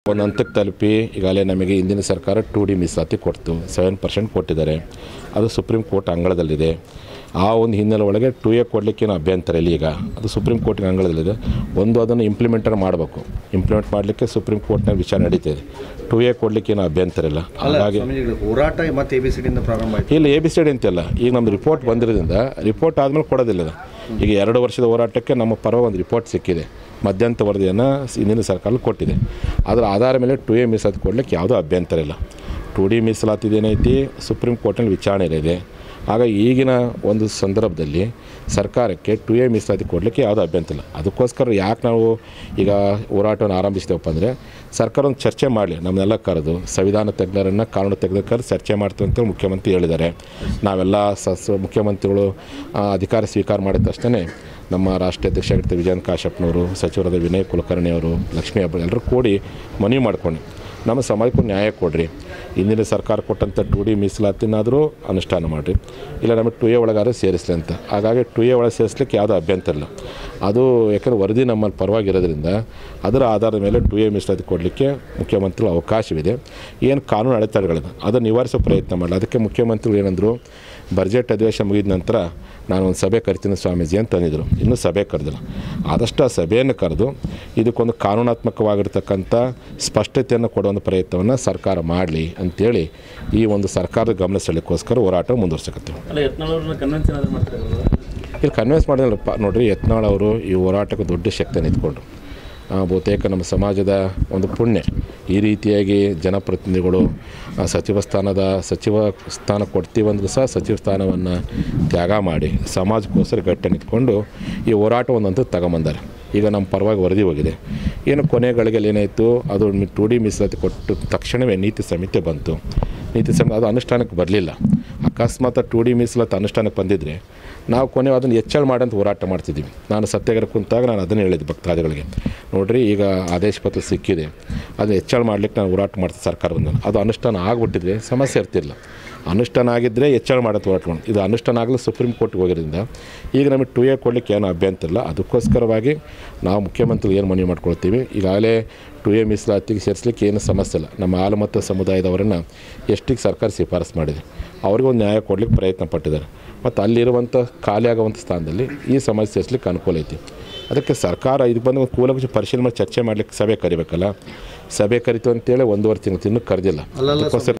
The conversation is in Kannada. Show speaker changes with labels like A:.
A: ಒಂದು ಹಂತಕ್ಕೆ ತಲುಪಿ ಈಗಾಗಲೇ ನಮಗೆ ಹಿಂದಿನ ಸರ್ಕಾರ ಟು ಡಿ ಮೀಸಲಾತಿ ಕೊಡ್ತು ಸೆವೆನ್ ಪರ್ಸೆಂಟ್ ಕೊಟ್ಟಿದ್ದಾರೆ ಅದು ಸುಪ್ರೀಂ ಕೋರ್ಟ್ ಅಂಗಳದಲ್ಲಿದೆ ಆ ಒಂದು ಹಿನ್ನೆಲೆ ಒಳಗೆ ಟು ಎ ಕೊಡಲಿಕ್ಕೇನು ಅಭ್ಯಂತರ ಇಲ್ಲ ಈಗ ಅದು ಸುಪ್ರೀಂ ಕೋರ್ಟಿನ ಅಂಗಳದಲ್ಲಿದೆ ಒಂದು ಅದನ್ನು ಇಂಪ್ಲಿಮೆಂಟರ್ ಮಾಡಬೇಕು ಇಂಪ್ಲಿಮೆಂಟ್ ಮಾಡಲಿಕ್ಕೆ ಸುಪ್ರೀಂ ಕೋರ್ಟ್ನ ವಿಚಾರ ನಡೀತಿದೆ ಟು ಎ ಕೊಡಲಿಕ್ಕೇನು ಅಭ್ಯಂತರ ಇಲ್ಲ ಹಾಗಾಗಿ
B: ಸ್ವಾಮೀಜಿಗಳು ಹೋರಾಟ ಮತ್ತೆ ಎ ಬಿ ಸಿ ಡಿಯಿಂದ ಪ್ರಾರಂಭ ಆಯಿತು
A: ಇಲ್ಲ ಎ ಬಿ ಸಿ ಡಿ ಅಂತೆಲ್ಲ ಈಗ ನಮ್ಮದು ರಿಪೋರ್ಟ್ ಬಂದಿರೋದ್ರಿಂದ ರಿಪೋರ್ಟ್ ಆದಮೇಲೆ ಕೊಡೋದಿಲ್ಲ ಅದು. ಈಗ ಎರಡು ವರ್ಷದ ಹೋರಾಟಕ್ಕೆ ನಮ್ಮ ಪರ ಒಂದು ರಿಪೋರ್ಟ್ ಸಿಕ್ಕಿದೆ ಮಧ್ಯಂತ ವರದಿಯನ್ನು ಹಿಂದಿನ ಸರ್ಕಾರ ಕೊಟ್ಟಿದೆ ಅದರ ಆಧಾರ ಮೇಲೆ ಟು ಎ ಮೀಸಲಾತಿ ಕೊಡಲಿಕ್ಕೆ ಯಾವುದೂ ಅಭ್ಯಂತರ ಇಲ್ಲ ಟು ಡಿ ಮೀಸಲಾತಿ ಏನೈತಿ ಸುಪ್ರೀಂ ಕೋರ್ಟ್ನಲ್ಲಿ ವಿಚಾರಣೆ ಇದೆ ಆಗ ಈಗಿನ ಒಂದು ಸಂದರ್ಭದಲ್ಲಿ ಸರ್ಕಾರಕ್ಕೆ ಟು ಎ ಮೀಸಲಾತಿ ಕೊಡಲಿಕ್ಕೆ ಯಾವುದೂ ಅಭ್ಯಂತರ ಇಲ್ಲ ಅದಕ್ಕೋಸ್ಕರ ಯಾಕೆ ನಾವು ಈಗ ಹೋರಾಟವನ್ನು ಆರಂಭಿಸಿದೆವಪ್ಪ ಅಂದರೆ ಸರ್ಕಾರ ಒಂದು ಚರ್ಚೆ ಮಾಡಲಿ ನಮ್ಮನ್ನೆಲ್ಲ ಕರೆದು ಸಂವಿಧಾನ ತಜ್ಞರನ್ನು ಕಾನೂನು ತಜ್ಞರ ಕರೆದು ಚರ್ಚೆ ಮಾಡ್ತೀವಿ ಅಂತೇಳಿ ಮುಖ್ಯಮಂತ್ರಿ ಹೇಳಿದ್ದಾರೆ ನಾವೆಲ್ಲ ಸಸ್ ಮುಖ್ಯಮಂತ್ರಿಗಳು ಆ, ಅಧಿಕಾರ ಸ್ವೀಕಾರ ಮಾಡಿದ ತಕ್ಷಣ ನಮ್ಮ ರಾಷ್ಟ್ರೀಯ ಅಧ್ಯಕ್ಷ ಆಗಿರ್ತಾರೆ ವಿಜಯನ್ ಕಾಶಪ್ಪನವರು ಸಚಿವರಾದ ವಿನಯ್ ಕುಲಕರ್ಣಿ ಅವರು ಲಕ್ಷ್ಮೀ ಹಬ್ಬ ಎಲ್ಲರೂ ಕೂಡಿ ಮನವಿ ಮಾಡ್ಕೊಂಡು ನಮ್ಮ ಸಮಾಜಕ್ಕೂ ನ್ಯಾಯ ಕೊಡ್ರಿ ಹಿಂದಿನ ಸರ್ಕಾರ ಕೊಟ್ಟಂಥ ಟು ಡಿ ಮೀಸಲಾತಿನಾದರೂ ಅನುಷ್ಠಾನ ಮಾಡಿರಿ ಇಲ್ಲ ನಮಗೆ ಟು ಎ ಒಳಗಾದ್ರೆ ಸೇರಿಸಲಿ ಅಂತ ಹಾಗಾಗಿ ಟು ಎ ಒಳಗೆ ಸೇರಿಸ್ಲಿಕ್ಕೆ ಯಾವುದೂ ಅಭ್ಯಂತರ ಇಲ್ಲ ಅದು ಯಾಕಂದ್ರೆ ವರದಿ ನಮ್ಮಲ್ಲಿ ಪರವಾಗಿರೋದ್ರಿಂದ ಅದರ ಆಧಾರದ ಮೇಲೆ ಟು ಎ ಮೀಸಲಾತಿ ಕೊಡಲಿಕ್ಕೆ ಮುಖ್ಯಮಂತ್ರಿಗಳು ಅವಕಾಶವಿದೆ ಏನು ಕಾನೂನು ಅಡೆತಡೆಗಳಿದೆ ಅದನ್ನು ನಿವಾರಿಸೋ ಪ್ರಯತ್ನ ಮಾಡಲಿ ಅದಕ್ಕೆ ಮುಖ್ಯಮಂತ್ರಿಗಳು ಏನಂದರು ಬಜೆಟ್ ಅಧಿವೇಶನ ಮುಗಿದ ನಂತರ ನಾನು ಒಂದು ಸಭೆ ಕರಿತೀನಿ ಸ್ವಾಮೀಜಿ ಅಂತ ಅಂದಿದ್ರು ಇನ್ನೂ ಸಭೆ ಕರೆದಿಲ್ಲ ಆದಷ್ಟು ಆ ಸಭೆಯನ್ನು ಕರೆದು ಇದಕ್ಕೊಂದು ಕಾನೂನಾತ್ಮಕವಾಗಿರ್ತಕ್ಕಂಥ ಸ್ಪಷ್ಟತೆಯನ್ನು ಕೊಡುವಂಥ ಪ್ರಯತ್ನವನ್ನು ಸರ್ಕಾರ ಮಾಡಲಿ ಅಂತೇಳಿ ಈ ಒಂದು ಸರ್ಕಾರದ ಗಮನ ಸೆಳೆಯೋಕ್ಕೋಸ್ಕರ ಹೋರಾಟ ಮುಂದುವರ್ಸಕತ್ತೀವಿ
C: ಅಲ್ಲ ಯತ್ನಾಳ್ ಅವ್ರನ್ನ ಕನ್ವೆನ್ಸ್ ಏನಾದ್ರು ಮಾಡ್ತಾರೆ
A: ಇಲ್ಲಿ ಕನ್ವಿನ್ಸ್ ಮಾಡಿದ್ರಪ್ಪ ನೋಡ್ರಿ ಯತ್ನಾಳ್ ಅವರು ಈ ಹೋರಾಟಕ್ಕೆ ದೊಡ್ಡ ಶಕ್ತಿ ನಿಂತ್ಕೊಂಡ್ರು ಆ, ಬಹುತೇಕ ನಮ್ಮ ಸಮಾಜದ ಒಂದು ಪುಣ್ಯ ಈ ರೀತಿಯಾಗಿ ಜನಪ್ರತಿನಿಧಿಗಳು ಆ, ಸಚಿವ ಸ್ಥಾನದ ಸಚಿವ ಸ್ಥಾನ ಕೊಡ್ತೀವಂದ್ರೂ ಸಹ ಸಚಿವ ಸ್ಥಾನವನ್ನು ತ್ಯಾಗ ಮಾಡಿ ಸಮಾಜಕ್ಕೋಸ್ಕರ ಗಟ್ಟಿ ನಿಂತ್ಕೊಂಡು ಈ ಹೋರಾಟ ಒಂದಂತೂ ತಗೊಂಬಂದಾರೆ ಈಗ ನಮ್ಮ ಪರವಾಗಿ ವರದಿ ಹೋಗಿದೆ ಏನು ಕೊನೆಗಳಿಗೆ ಏನಾಯಿತು ಅದು ಟು ಡಿ ಮೀಸಲಾತಿ ಕೊಟ್ಟು ತಕ್ಷಣವೇ ನೀತಿ ಸಮಿತಿ ಬಂತು ನೀತಿ ಸಮಿತಿ ಅದು ಅನುಷ್ಠಾನಕ್ಕೆ ಬರಲಿಲ್ಲ ಅಕಸ್ಮಾತ್ ಟು ಡಿ ಮೀಸಲಾತಿ ಅನುಷ್ಠಾನಕ್ಕೆ ಬಂದಿದ್ದರೆ ನಾವು ಕೊನೆ ಅದನ್ನು ಹೆಚ್ಚಳ ಮಾಡಂತ ಹೋರಾಟ ಮಾಡ್ತಿದ್ದೀವಿ ನಾನು ಸತ್ಯಾಗ್ರಹ ಕುಂತಾಗ ನಾನು ಅದನ್ನು ಹೇಳಿದ್ದೆ ಭಕ್ತಾದಿಗಳಿಗೆ ನೋಡ್ರಿ ಈಗ ಆದೇಶ ಪತ್ರ ಸಿಕ್ಕಿದೆ ಅದು ಹೆಚ್ಚಳ ಮಾಡ್ಲಿಕ್ಕೆ ನಾನು ಹೋರಾಟ ಮಾಡ್ತೀನಿ ಸರ್ಕಾರವನ್ನು ಅದು ಅನುಷ್ಠಾನ ಆಗಿಬಿಟ್ಟಿದ್ರೆ ಸಮಸ್ಯೆ ಇರ್ತಿಲ್ಲ ಅನುಷ್ಠಾನ ಆಗಿದ್ದರೆ ಹೆಚ್ಚಳ ಮಾಡೋದು ಹೋರಾಟ ಮಾಡೋದು ಇದು ಅನುಷ್ಠಾನ ಆಗಲು ಸುಪ್ರೀಂ ಕೋರ್ಟ್ಗೆ ಹೋಗಿರೋದ್ರಿಂದ ಈಗ ನಮಗೆ ಟು ಎ ಕೊಡಲಿಕ್ಕೆ ಏನು ಅಭ್ಯಂತರ ಇಲ್ಲ ಅದಕ್ಕೋಸ್ಕರವಾಗಿ ನಾವು ಮುಖ್ಯಮಂತ್ರಿ ಏನು ಮನವಿ ಮಾಡ್ಕೊಳ್ತೀವಿ ಈಗಾಗಲೇ ಟು ಎ ಮೀಸಲಾತಿಗೆ ಸೇರಿಸಲಿಕ್ಕೆ ಏನು ಸಮಸ್ಯೆ ಇಲ್ಲ ನಮ್ಮ ಆಲಮತ್ತ ಸಮುದಾಯದವರನ್ನು ಎಷ್ಟಿಗೆ ಸರ್ಕಾರ ಶಿಫಾರಸು ಮಾಡಿದೆ ಅವ್ರಿಗೆ ಒಂದು ನ್ಯಾಯ ಕೊಡ್ಲಿಕ್ಕೆ ಪ್ರಯತ್ನ ಪಟ್ಟಿದ್ದಾರೆ ಮತ್ತು ಅಲ್ಲಿರುವಂಥ ಖಾಲಿ ಆಗುವಂಥ ಸ್ಥಾನದಲ್ಲಿ ಈ ಸಮಾಜ ಸೇರಿಸ್ಲಿಕ್ಕೆ ಅನುಕೂಲ ಐತಿ ಅದಕ್ಕೆ ಸರ್ಕಾರ ಇದಕ್ಕೆ ಬಂದು ಒಂದು ಕೂಲಂಕಷ ಪರಿಶೀಲನೆ ಮಾಡಿ ಚರ್ಚೆ ಮಾಡ್ಲಿಕ್ಕೆ ಸಭೆ ಕರಿಬೇಕಲ್ಲ ಸಭೆ ಕರಿತು ಅಂತೇಳಿ ಒಂದೂವರೆ ತಿಂಗಳು ಇನ್ನೂ ಕರೆದಿಲ್ಲ
B: ಅಲ್ಲಲ್ಲ
A: ಅದಕ್ಕೋಸ್ಕರ